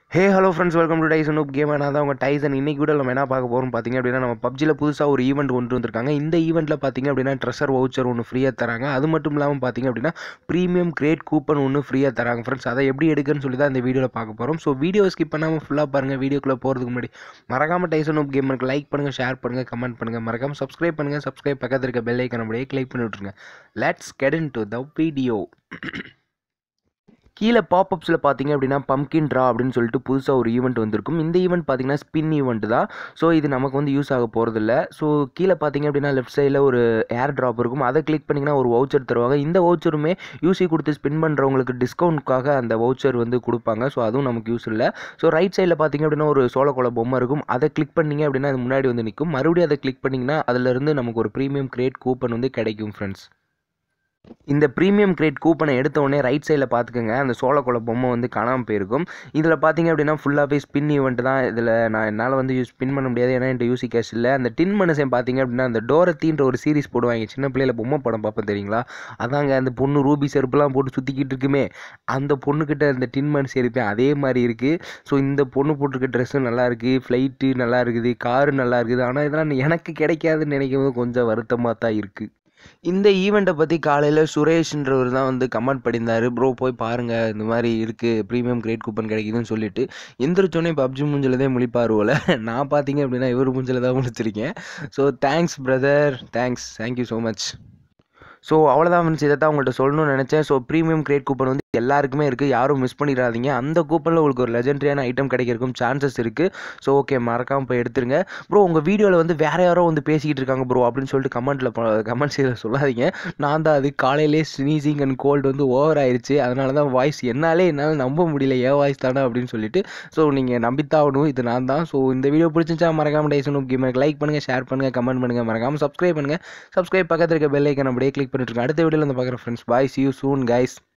hey hello friends welcome to Tyson up game நான் தான் உங்கள் டைசன் இன்னைக்கு கூட நம்ம என்ன பார்க்க போகிறோம் பார்த்தீங்க அப்படின்னா நம்ம பப்ஜியில் புதுசாக ஒரு ஈவெண்ட் கொண்டு வந்திருக்காங்க இந்த ஈவெண்ட்டில் பார்த்தீங்க அப்படின்னா ட்ரெஷர் வவுச்சர் ஒன்று ஃப்ரீயாக தராங்க அது மட்டும் இல்லாமல் பார்த்தீங்க அப்படின்னா ப்ரீமியம் கிரேட் கூப்பன் ஒன்று ஃப்ரீயாக தராங்க ஃப்ரெண்ட்ஸ் அதை எப்படி எடுக்குன்னு சொல்லி தான் இந்த வீடியோவில் பார்க்க போகிறோம் ஸோ வீடியோ ஸ்கிப் பண்ணாமல் ஃபுல்லாக பாருங்கள் வீடியோக்குள்ளே போகிறதுக்கு முன்னாடி மறக்காமல் டைசன் உப் கேமருக்கு லைக் பண்ணுங்கள் ஷேர் பண்ணுங்கள் கமெண்ட் பண்ணுங்கள் மறக்காமல் சப்ஸ்கிரைப் பண்ணுங்கள் சப்ஸ்கிரைப் பக்கத்தில் இருக்க பெல் ஐக்கன் அப்படியே கிளிக் பண்ணி விட்ருங்க let's get into the video கீழே பாப்அப்ஸில் பார்த்தீங்க அப்படின்னா பம்கின் ட்ரா அப்படின்னு சொல்லிட்டு புதுசாக ஒரு ஈவெண்ட் வந்திருக்கும் இந்த ஈவெண்ட் பார்த்தீங்கன்னா ஸ்பின் ஈவெண்ட் தான் ஸோ இது நமக்கு வந்து யூஸ் ஆக போகிறதில்ல ஸோ கீழே பார்த்தீங்க அப்படின்னா லெஃப்ட் சைடில் ஒரு ஏர் ட்ராப் இருக்கும் அதை கிளிக் பண்ணிங்கன்னா ஒரு வவுச்சர் தருவாங்க இந்த வவுச்சருமே யூசி கொடுத்து ஸ்பின் பண்ணுறவங்களுக்கு டிஸ்கவுண்ட்காக அந்த வவுச்சர் வந்து கொடுப்பாங்க ஸோ அதுவும் நமக்கு யூஸ் இல்லை ஸோ ரைட் சைடில் பார்த்தீங்க அப்படின்னா ஒரு சோளக்கோள பொம்மை இருக்கும் அதை கிளிக் பண்ணிங்க அப்படின்னா அது முன்னாடி வந்து நிற்கும் மறுபடியும் அதை கிளிக் பண்ணிங்கன்னா அதிலிருந்து நமக்கு ஒரு ப்ரீமியம் கிரேட் கூப்பன் வந்து கிடைக்கும் ஃப்ரெண்ட்ஸ் இந்த ப்ரீமியம் கிரேட் கூப்பனை எடுத்த உடனே ரைட் சைடில் பார்த்துக்கோங்க அந்த சோளக்கோள பொம்மை வந்து காணாமல் போயிருக்கும் இதில் பார்த்தீங்க அப்படின்னா ஃபுல்லாகவே ஸ்பின் ஈவெண்ட் தான் இதில் நான் என்னால் வந்து யூஸ் ஸ்பின் பண்ண முடியாது ஏன்னா என்கிட்ட யூசி கேஷ் இல்லை அந்த டின் மனுஷன் பார்த்தீங்க அப்படின்னா அந்த டோரத்தின்ற ஒரு சீரிஸ் போடுவாங்க சின்ன பிள்ளையில பொம்மை படம் பார்ப்பேன் தெரியுங்களா அதாங்க அந்த பொண்ணு ரூபி செருப்புலாம் போட்டு சுற்றிக்கிட்டு இருக்குமே அந்த பொண்ணுக்கிட்ட அந்த டின் மனுஷன் இருப்பேன் அதே மாதிரி இருக்குது ஸோ இந்த பொண்ணு போட்டிருக்க ட்ரெஸ்ஸும் நல்லா இருக்குது ஃப்ளைட்டு நல்லா இருக்குது காரு நல்லா இருக்குது ஆனால் இதெல்லாம் எனக்கு கிடைக்காதுன்னு நினைக்கும் போது கொஞ்சம் வருத்தமாக தான் இருக்குது இந்த ஈவெண்ட்டை பற்றி காலையில் சுரேஷ்ன்றவர் தான் வந்து கமெண்ட் பண்ணியிருந்தார் ப்ரோ போய் பாருங்கள் இந்த மாதிரி இருக்குது ப்ரீமியம் கிரேட் கூப்பன் கிடைக்குதுன்னு சொல்லிட்டு எந்திரிச்சோடனே பப்ஜி மூஞ்சில் தான் முழிப்பார் போல் நான் பார்த்தீங்க அப்படின்னா இவர் மூஞ்சில் தான் முழிச்சிருக்கேன் so thanks brother thanks thank you so much so அவ்வளோதான் ஃப்ரெண்ட்ஸ் இதை தான் உங்கள்கிட்ட சொல்லணும்னு நினச்சேன் ஸோ ப்ரீமியம் கிரேட் கூப்பன் வந்து எல்லாருக்குமே இருக்குது யாரும் மிஸ் பண்ணிடாதீங்க அந்த கூப்பனில் உங்களுக்கு ஒரு லெஜெண்டரியான ஐட்டம் கிடைக்கிறதுக்கும் சான்சஸ் இருக்குது ஸோ ஓகே மறக்காமல் போய் எடுத்துருங்க ப்ரோ உங்கள் வீடியோவில் வந்து வேறு யாரோ வந்து பேசிக்கிட்டு இருக்காங்க ப்ரோ அப்படின்னு சொல்லிட்டு கமெண்ட்டில் கமெண்ட் செய்ய சொல்லாதீங்க நான் தான் அது காலையிலே ஸ்னீசிங் அண்ட் கோல்டு வந்து ஓவர் ஆயிடுச்சு அதனால தான் வாய்ஸ் என்னாலே என்னால் நம்ப முடியல ஏன் வாய்ஸ் தானே அப்படின்னு சொல்லிட்டு ஸோ நீங்கள் நம்பித்தாகணும் இது நான் தான் ஸோ இந்த வீடியோ பிடிச்சிச்சா மறக்காம டைசன் கேமருக்கு லைக் பண்ணுங்கள் ஷேர் பண்ணுங்கள் கமெண்ட் பண்ணுங்கள் மறக்காமல் சப்ஸ்கிரைப் பண்ணுங்கள் சப்ஸ்கிரைப் பக்கத்தில் இருக்க பெல் ஐக்கன் அப்படியே கிளிக் பண்ணிட்டுருங்க அடுத்த வீடியோவில் வந்து பார்க்குறேன் friends bye see you soon guys